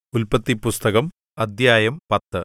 ഉല്പത്തിപ്പുസ്തകം അദ്ധ്യായം പത്ത്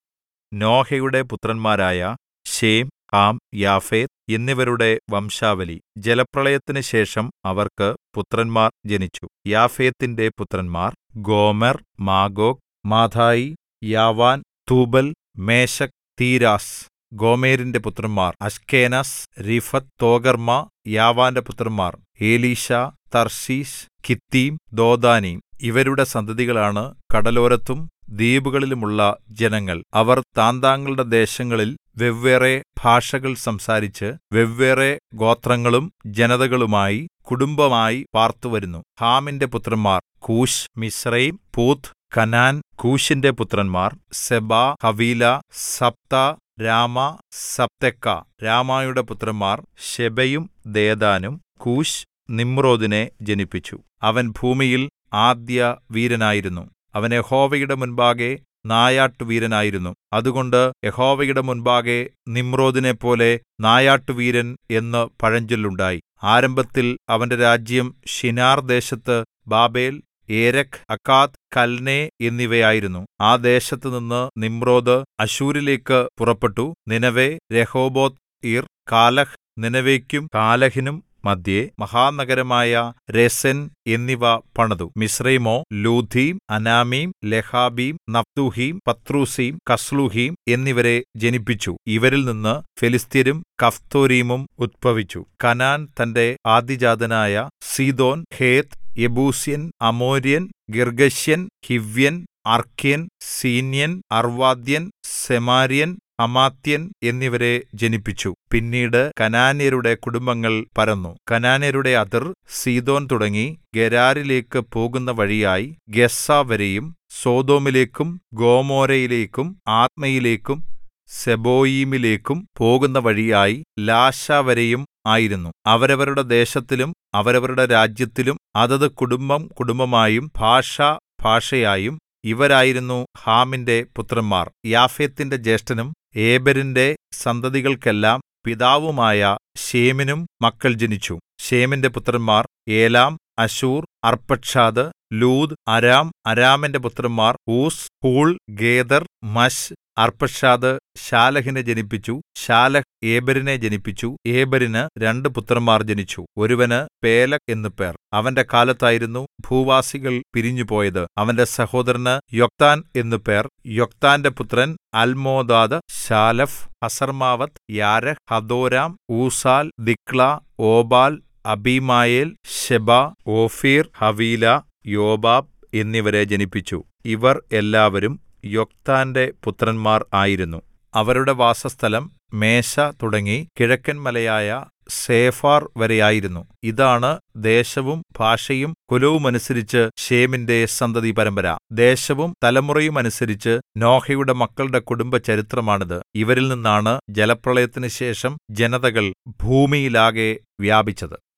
നോഹയുടെ പുത്രന്മാരായ ശേം ഹാം യാഫെത്ത് എന്നിവരുടെ വംശാവലി ജലപ്രളയത്തിനു ശേഷം അവർക്ക് പുത്രന്മാർ ജനിച്ചു യാഫെത്തിന്റെ പുത്രന്മാർ Gomer Magog Madai Javan Tubal Meshech Tiras ഗോമെരിന്റെ പുത്രന്മാർ അശ്കേനസ് രീഫത്ത് തോഗർമ്മാ യാവാന്റെ പുത്രന്മാർ എലീശാ തർശീശ് കിത്തീം ദോദാനീം ഇവരുടെ സന്തതികളാണ് കടലോരത്തും ദ്വീപുകളിലുമുള്ള ജനങ്ങൾ അവർ താന്താങ്ങളുടെ ദേശങ്ങളിൽ വെവ്വേറെ ഭാഷകൾ സംസാരിച്ച് വെവ്വേറെ ഗോത്രങ്ങളും ജനതകളുമായി കുടുംബമായി പാർത്തുവരുന്നു ഹാമിന്റെ പുത്രന്മാർ കൂശ് മിസ്രയീം പൂത്ത് കനാൻ കൂശിന്റെ പുത്രന്മാർ സെബാ ഹവീല സബ്താ രാമ സബ്തെക്ക രാമായുടെ പുത്രന്മാർ ശെബയും ദേദാനും കൂശ് നിമ്രോദിനെ ജനിപ്പിച്ചു അവൻ ഭൂമിയിൽ ആദ്യ വീരനായിരുന്നു അവൻ യഹോവയുടെ മുൻപാകെ നായാട്ടുവീരനായിരുന്നു അതുകൊണ്ട് യഹോവയുടെ മുൻപാകെ നിമ്രോദിനെപ്പോലെ നായാട്ടുവീരൻ എന്ന് പഴഞ്ചൊല്ലുണ്ടായി ആരംഭത്തിൽ അവന്റെ രാജ്യം ശിനാർ ദേശത്ത് ബാബേൽ ഏരെക്ക് അക്കാദ് കൽനെ എന്നിവയായിരുന്നു ആ ദേശത്തുനിന്ന് നിമ്രോദ് അശ്ശൂരിലേക്ക് പുറപ്പെട്ടു നിനവെ രഹോബോത്ത് ഇർ കാലഹ് നിനവെയ്ക്കും കാലഹിനും മദ്ധ്യേ മഹാനഗരമായ രേസെൻ എന്നിവ പണിതു മിസ്രയീമോ ലൂദീം അനാമീം ലെഹാബീം നഫ്തൂഹീം പത്രൂസീം കസ്ലൂഹീം എന്നിവരെ ജനിപ്പിച്ചു ഇവരിൽ നിന്ന് ഫെലിസ്ത്യരും കഫ്തോരീമും ഉദ്ഭവിച്ചു കനാൻ തന്റെ ആദ്യജാതനായ സീദോൻ ഹേത്ത് യെബൂസ്യൻ അമോര്യൻ ഗിർഗശ്യൻ ഹിവ്യൻ അർക്യൻ സീന്യൻ അർവാദ്യൻ സെമാര്യൻ ഹമാത്യൻ എന്നിവരെ ജനിപ്പിച്ചു പിന്നീട് കനാന്യരുടെ കുടുംബങ്ങൾ പരന്നു കനാന്യരുടെ അതിർ സീദോൻ തുടങ്ങി ഗെരാരിലേക്ക് പോകുന്ന വഴിയായി ഗസ്സ വരെയും സോദോമിലേക്കും ഗോമോരയിലേക്കും ആത്മയിലേക്കും സെബോയീമിലേക്കും പോകുന്ന വഴിയായി ലാശ വരെയും ആയിരുന്നു അവരവരുടെ ദേശത്തിലും അവരവരുടെ രാജ്യത്തിലും അതത് കുടുംബം കുടുംബമായും ഭാഷ ഭാഷയായും ഇവരായിരുന്നു ഹാമിന്റെ പുത്രന്മാർ യാഫെത്തിന്റെ ജ്യേഷ്ഠനും ഏബെരിന്റെ സന്തതികൾക്കെല്ലാം പിതാവുമായ ശേമിനും മക്കൾ ജനിച്ചു ശേമിന്റെ പുത്രന്മാർ ഏലാം അശൂർ അർപ്പക്ഷാദ് ലൂദ് അരാം അരാമിന്റെ പുത്രന്മാർ Uz Hul Gether Mash Arphaxad ശാലഹിനെ ജനിപ്പിച്ചു ശാലഹ് ഏബരിനെ ജനിപ്പിച്ചു ഏബരിന് രണ്ട് പുത്രന്മാർ ജനിച്ചു ഒരുവന് പേലക് എന്നു പേർ അവന്റെ കാലത്തായിരുന്നു ഭൂവാസികൾ പിരിഞ്ഞുപോയത് അവന്റെ സഹോദരന് യൊക്താൻ എന്നു പേർ യൊക്താന്റെ പുത്രൻ അൽമോദാദ് ശാലഫ് ഹസർമാവത്ത് യാരഹ് ഹദോരാം ഊസാൽ ദിക്ല ഓബാൽ അബീമായേൽ ശെബ ഓഫീർ ഹവീല യോബാബ് എന്നിവരെ ജനിപ്പിച്ചു ഇവർ എല്ലാവരും യൊക്താന്റെ പുത്രന്മാർ ആയിരുന്നു അവരുടെ വാസസ്ഥലം മേശ തുടങ്ങി കിഴക്കൻ മലയായ സേഫാർ വരെയായിരുന്നു ഇതാണ് ദേശവും ഭാഷയും കുലവുമനുസരിച്ച് ഷേമിന്റെ സന്തതി പരമ്പര ദേശവും തലമുറയും അനുസരിച്ച് നോഹയുടെ മക്കളുടെ കുടുംബ ചരിത്രമാണിത് ഇവരിൽ നിന്നാണ് ജലപ്രളയത്തിനു ശേഷം ജനതകൾ ഭൂമിയിലാകെ വ്യാപിച്ചത്